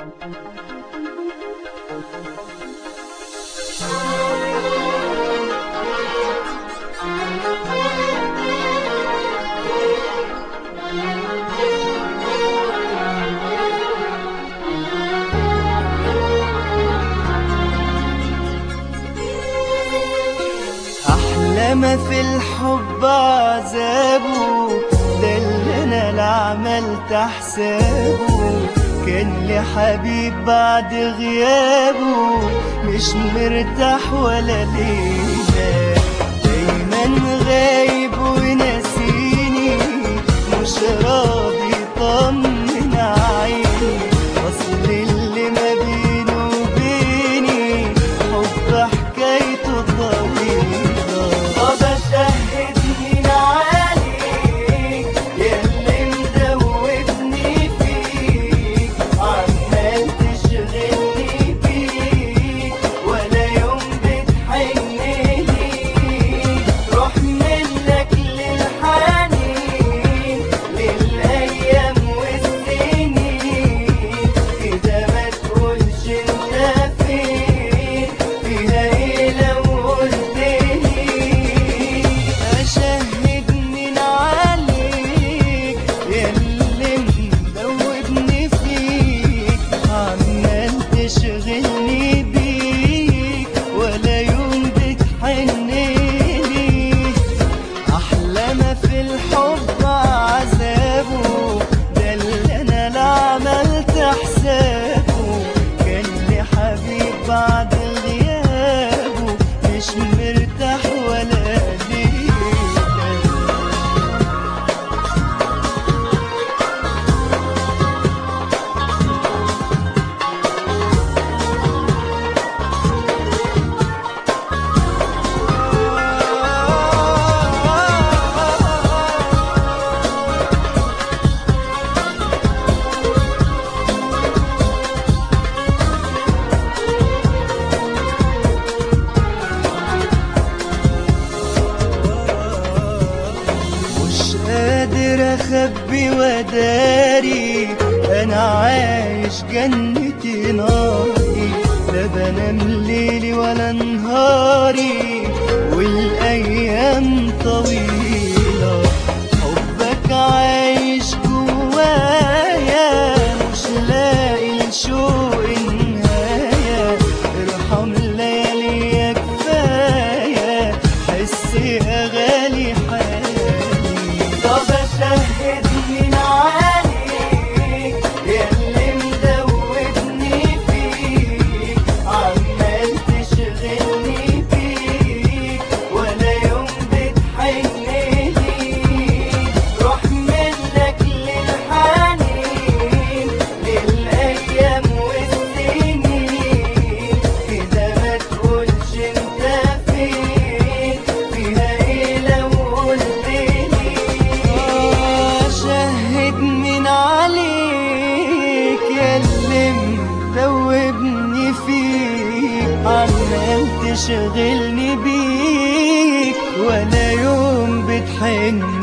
أحلى ما في الحب عذابه ده اللي أنا لا عملت حسابه كان لي حبيب بعد غيابه مش مرتاح ولا ليلة دايما غايب وناسيني مش راضي يطمن عيني أصل اللي ما بينه وبيني حب حكايته طويلة طب أشهد مين عليك ياللي مدوبني فيك عمال تشغلني بيك ولا يوم بتحن ليك روح منك للحنين للأيام والسنين كده ما تقولش انت فين فيها ايه لو قلتلي أشهد من عليك ياللي مدوبني فيك عمال تشغلني بيك ولا يوم بتحنلي أحلى ما في الحب عذابه ده اللي أنا لا عملت حسابه كان لي حبيب بعد غيابه مش مرتاح ولا ليه مش قادر اخبي وداري انا عايش جنتي ناري لا بنام ليلي ولا نهاري والايام طويله حبك عايش جوايا مش لاقي لشوق نهايه ارحم ليالي كفايه حس يا غالي حالي طب اشهد مين عليك ياللي مدوبني فيك عمال تشغلني بيك ولا يوم بتحن ليك روح منك للحنين للأيام والسنين كده ما تقولش انت فين فيها ايه لو قلتلي شهد من عليك ياللي مدوبني فيك عمال تشغلني بيك ولا يوم بتحن